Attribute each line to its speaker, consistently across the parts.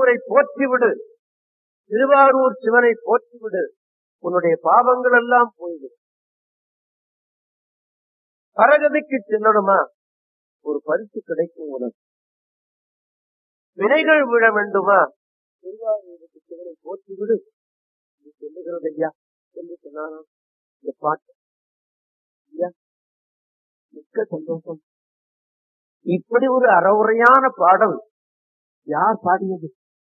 Speaker 1: திருவாரூரை போற்றிவிடு திருவாரூர் சிவனை போற்றிவிடு உன்னுடைய பாவங்கள் எல்லாம் போய்விடும் பரகதிக்கு செல்லணுமா ஒரு பரிசு கிடைக்கும் உனக்கு வினைகள் விழ வேண்டுமா திருவாரூருக்கு சிவனை போற்றிவிடு நீ சொல்லுகிறது ஐயா என்று சொன்னானா இந்த பாட்டு ஐயா மிக்க சந்தோஷம் இப்படி ஒரு அறவுரையான பாடல் யார் பாடியது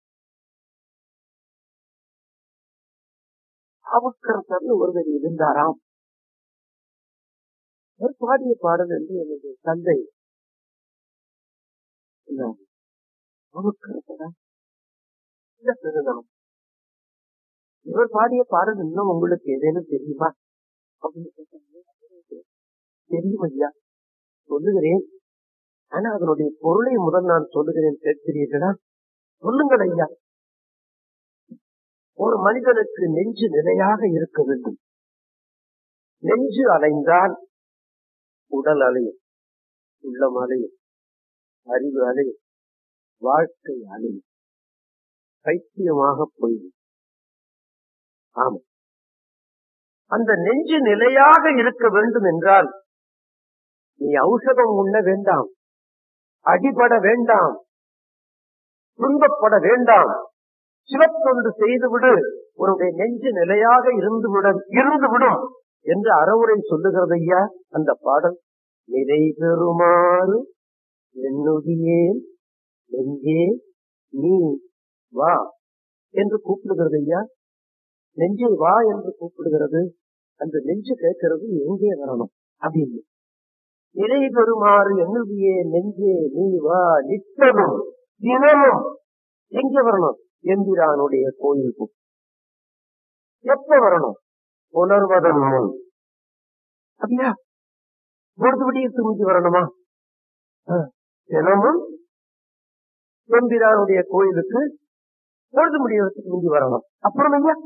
Speaker 1: ஆவுக்கரசர்னு ஒருவர் இருந்தாராம் அவர் பாடிய பாடல் என்று எனது தந்தை சொன்னார். ஆவுக்கரசரா இந்த பெருநாள் இவர் பாடிய பாடல் இன்னும் உங்களுக்கு ஏதேனும் தெரியுமா அப்படின்னு கேட்டாங்க. தெரியும் ஐயா சொல்லுகிறேன் ஆனா அதனுடைய பொருளை முதல் நான் சொல்லுகிறேன் கேட்கிறீர்களா சொல்லுங்கள் ஐயா ஒரு மனிதனுக்கு நெஞ்சு நிலையாக இருக்க வேண்டும் நெஞ்சு அலைந்தால் உடல் அலையும் உள்ளம் அலையும் அறிவு அலையும் வாழ்க்கை அலையும் பைத்தியமாக போய்விடும் ஆமா அந்த நெஞ்சு நிலையாக இருக்க வேண்டும் என்றால் நீ ஔஷதம் உண்ண வேண்டாம் அடிபட வேண்டாம் துன்பப்பட வேண்டாம் சிவத்தொண்டு செய்துவிடு உன்னுடைய நெஞ்சு நிலையாக இருந்துவிட இருந்துவிடும் என்று அறவுரை சொல்லுகிறது ஐயா அந்த பாடல் நிறை பெறுமாறு என்னுடியே நெஞ்சே நீ வா என்று கூப்பிடுகிறது ஐயா நெஞ்சே வா என்று கூப்பிடுகிறது அந்த நெஞ்சு கேட்கிறது எங்கே வரணும் அப்படின்னு நிலை பெறுமாறு என்னுடைய நெஞ்சே நீ வா நித்தமும் தினமும் எங்க வரணும் எம்பிரானுடைய கோயிலுக்கு எப்ப வரணும் உணர்வதன் முன் அப்படியா பொழுது விடியத்து முந்தி வரணுமா ஆ, தினமும் எம்பிரானுடைய கோயிலுக்கு பொழுது முடியறதுக்கு முந்தி வரணும் அப்புறம் ஐயா